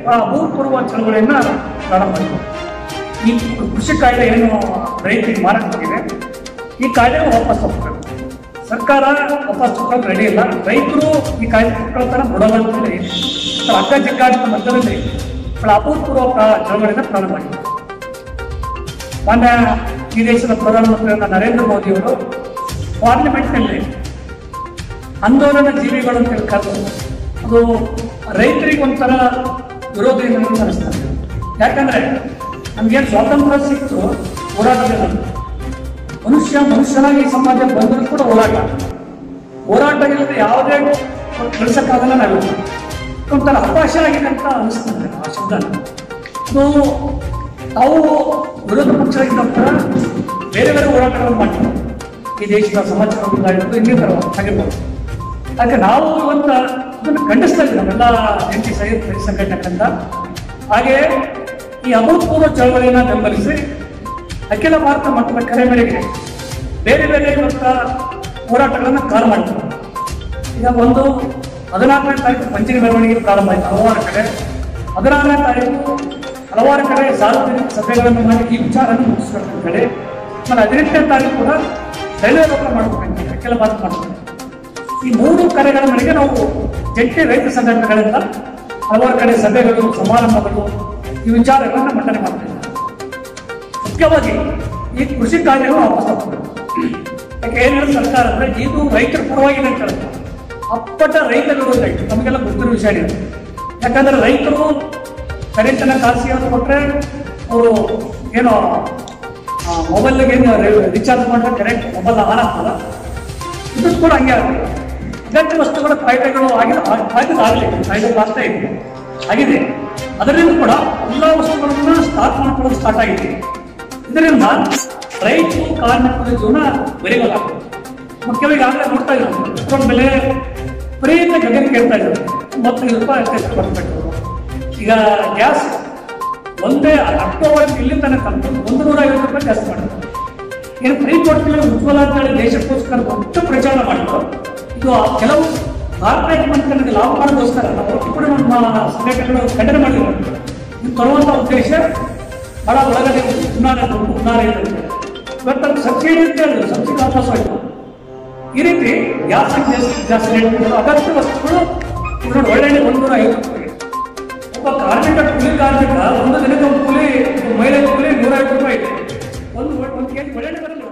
ಆ ಅಭೂತಪೂರ್ವ ಚಳವಳಿಯನ್ನ ಪ್ರಾರಂಭ ಮಾಡಿದ್ರು ಈ ಕೃಷಿ ಕಾಯ್ದೆ ಏನು ರೈತರಿಗೆ ಮಾರಾಟವಾಗಿದೆ ಈ ಕಾಯ್ದೆ ವಾಪಸ್ ಹೋಗ್ಬೇಕು ಸರ್ಕಾರ ವಾಪಸ್ ತಗೊಳ್ಳೋಕೆ ರೆಡಿ ಇಲ್ಲ ರೈತರು ಈ ಕಾಯ್ದೆ ತಗೊಳ್ತಾರ ಬಿಡೋಲ್ಲ ಅಂತ ಹೇಳಿ ಒಂಥರ ಅಗ್ಗ ಜಿಗ್ಗಾಟದ ಮಧ್ಯದಲ್ಲಿ ಬಹಳ ಅಭೂತಪೂರ್ವ ಪ್ರ- ಚಳವಳಿನ ಪ್ರಾರಂಭ ಮಾಡಿದ್ರು ಮಾನ್ಯ ಈ ದೇಶದ ಪ್ರಧಾನಮಂತ್ರಿಯಾದ ನರೇಂದ್ರ ಮೋದಿ ಅವರು ಪಾರ್ಲಿಮೆಂಟ್ನಲ್ಲಿ ಆಂದೋಲನ ಜೀವಿಗಳು ಅಂತ ಹೇಳಿ ಕರೆದು ಅದು ರೈತರಿಗೆ ಒಂಥರ ವಿರೋಧಿಯನ್ನು ಅನಿಸ್ತಾರೆ ಯಾಕಂದ್ರೆ ನಮ್ಗೇನು ಸ್ವಾತಂತ್ರ್ಯ ಸಿಕ್ತು ಹೋರಾಟದಿಂದ ಮನುಷ್ಯ ಮನುಷ್ಯನಾಗಿ ಈ ಸಮಾಜ ಬಂದರೂ ಕೂಡ ಹೋರಾಟ ಹೋರಾಟ ಇಲ್ಲದೆ ಯಾವುದೇ ಕಳಿಸಕ್ಕಾಗಲ್ಲ ನಾವು ಒಂಥರ ಹತಾಶ ಆಗಿದೆ ಅಂತ ಅನಿಸ್ತದೆ ಆ ಶಬ್ದ ಅದು ತಾವು ವಿರೋಧ ಪಕ್ಷವಾಗಿದ್ದಂತರ ಬೇರೆ ಬೇರೆ ಹೋರಾಟಗಳನ್ನು ಮಾಡ್ತಾರೆ ಈ ದೇಶದ ಸಮಾಜ ಆಗಿರ್ಬೋದು ಇನ್ನಿತರ ಆಗಿರ್ಬೋದು ಅದಕ್ಕೆ ನಾವು ಇವತ್ತ ಅದನ್ನು ಖಂಡಿಸ್ತಾ ಇದ್ದೀವಿ ನಮ್ಮೆಲ್ಲ ಜಂಟಿ ಸಹಿ ಸಂಘಟನೆಗಳಿಂದ ಹಾಗೆ ಈ ಅಭೂತಪೂರ್ವ ಚಳವಳಿಯನ್ನು ಬೆಂಬಲಿಸಿ ಅಖಿಲ ಭಾರತ ಮಟ್ಟದ ಕರೆ ಮೇರೆಗೆ ಬೇರೆ ಬೇರೆ ಇವತ್ತ ಹೋರಾಟಗಳನ್ನು ಕಾರು ಮಾಡ್ತಾರೆ ಈಗ ಒಂದು ಹದಿನಾಲ್ಕನೇ ತಾರೀಕು ಪಂಚಮಿ ಮೆರವಣಿಗೆ ಪ್ರಾರಂಭ ಆಯಿತು ಹಲವಾರು ಕಡೆ ಹದಿನಾರನೇ ತಾರೀಕು ಹಲವಾರು ಕಡೆ ಸಾರ್ವಜನಿಕ ಸಭೆಗಳನ್ನು ಮಾಡಿ ಈ ವಿಚಾರವನ್ನು ಮುಗಿಸ್ಬೇಕು ಕಡೆ ಆಮೇಲೆ ಹದಿನೆಂಟನೇ ತಾರೀಕು ಕೂಡ ರೈಲ್ವೆ ಲೋಕ ಮಾಡ್ಬೇಕಂತ ಅಖಿಲ ಭಾರತ ಮಾಡ್ಬೇಕು ಈ ಮೂರು ಕರೆಗಳ ಮೇರೆಗೆ ನಾವು ಜಂಟಿ ರೈತ ಸಂಘಟನೆಗಳಿಂದ ಹಲವಾರು ಕಡೆ ಸಭೆಗಳು ಸಮಾರಂಭಗಳು ಈ ವಿಚಾರಗಳನ್ನು ಮಂಡನೆ ಮಾಡ್ತಿದ್ದಾರೆ ಮುಖ್ಯವಾಗಿ ಈ ಕೃಷಿ ಕಾಯ್ದೆಗಳು ವಾಪಸ್ ತಗೊಳ್ಬೇಕು ಯಾಕೆ ಏನು ಹೇಳಿ ಸರ್ಕಾರ ಅಂದ್ರೆ ಇದು ರೈತರ ಪರವಾಗಿದೆ ಅಂತ ಹೇಳ್ತಾರೆ ಅಪ್ಪಟ ರೈತ ವಿರೋಧ ಆಯ್ತು ನಮಗೆಲ್ಲ ಗೊತ್ತಿರೋ ವಿಷಯ ಇದೆ ಯಾಕಂದ್ರೆ ರೈತರು ಕರೆಂಟನ್ನ ಖಾಸಗಿ ಅಂತ ಕೊಟ್ರೆ ಅವರು ಏನೋ ಮೊಬೈಲ್ಗೆ ಏನು ರಿಚಾರ್ಜ್ ಮಾಡಿದ್ರೆ ಕರೆಂಟ್ ಮೊಬೈಲ್ ಆನ್ ಆಗ್ತಲ್ಲ ಇದು ಕೂಡ ಹಂಗೆ ಆಗಿದೆ ಅಗತ್ಯ ವಸ್ತುಗಳ ಕಾಯ್ದೆಗಳು ಆಗಿದೆ ಕಾಯ್ದೆ ಆಗಲಿ ಕಾಯ್ದೆಗಳು ಆಗ್ತಾ ಇದೆ ಆಗಿದೆ ಅದರಿಂದ ಕೂಡ ಎಲ್ಲ ವಸ್ತುಗಳನ್ನ ಸ್ಟಾರ್ಟ್ ಮಾಡ್ಕೊಳ್ಳೋದು ಸ್ಟಾರ್ಟ್ ಆಗಿದೆ ಇದರಿಂದ ರೈತರು ಕಾರ್ಮಿಕರ ಜೀವನ ಬೆಳೆಯಲಾಗ್ತದೆ ಮುಖ್ಯವಾಗಿ ಆಗಲೇ ನೋಡ್ತಾ ಇದ್ದಾರೆ ಪೆಟ್ರೋಲ್ ಬೆಲೆ ಪ್ರೀತ ಗಗನ ಕೇಳ್ತಾ ಇದ್ದಾರೆ ಮೂವತ್ತೈದು ರೂಪಾಯಿ ಅಷ್ಟೇ ಬರ್ಬೇಕು ಈಗ ಗ್ಯಾಸ್ ಒಂದೇ ಅಕ್ಟೋಬರ್ ಇಲ್ಲಿ ತನಕ ಒಂದು ನೂರ ಐವತ್ತು ರೂಪಾಯಿ ಜಾಸ್ತಿ ಮಾಡಿದ್ರು ಏನು ಫ್ರೀ ಕೊಡ್ತೀವಿ ಉಜ್ವಲ ಅಂತ ಹೇಳಿ ದೇಶಕ್ಕೋಸ್ಕರ ದೊಡ್ಡ ಪ್ರಚಾರ ಮಾಡಿದ್ರು ಇದು ಆ ಕೆಲವು ಕಾರ್ಪೊರೇಟ್ ಮಂತ್ರಿಗಳಿಗೆ ಲಾಭ ಮಾಡೋದಕ್ಕೋಸ್ಕರ ನಾವು ಕೂಡ ನಮ್ಮ ಸಂಘಟನೆಗಳು ಖಂಡನೆ ಮಾಡಿದ್ರು ಇದು ತರುವಂತ ಉದ್ದೇಶ ಬಹಳ ಒಳಗಡೆ ಹುನ್ನಾರ ದೊಡ್ಡ ಹುನ್ನಾರ ಇದೆ ಇವತ್ತು ಅದು ಸಬ್ಸಿಡಿ ಅಂತ ಹೇಳಿದ್ರು ಸಬ್ಸಿಡಿ ವಾಪಸ್ ಹೋಯ್ತು ಈ ರೀತಿ ಗ್ಯಾಸ್ ಜಾಸ್ತಿ ಜಾಸ್ತಿ ರೇಟ್ ಕೊಡೋದು ಅಗತ್ಯ ವಸ್ತುಗಳು ಈಗ ನೋಡಿ ಒಳ್ಳೆ ಒಂದು ನೂರ ಐವತ್ತು ರೂಪಾಯಿ ಒಬ್ಬ ಕಾರ್ಮಿಕ ಕೂಲಿ ಕಾರ್ಮಿಕ ಒಂದು ದಿನಕ್ಕೆ ಒಂದು ಕೂಲಿ ಒಬ್ಬ ಮಹಿಳೆ ಕೂಲಿ ನೂರ ಐವತ್ತು ರೂಪಾಯಿ ಇದೆ ಒಂದು ಒಂದು ಕೆಜಿ ಒಳ್ಳೆಣ್ಣೆ ಬರಲ್ಲ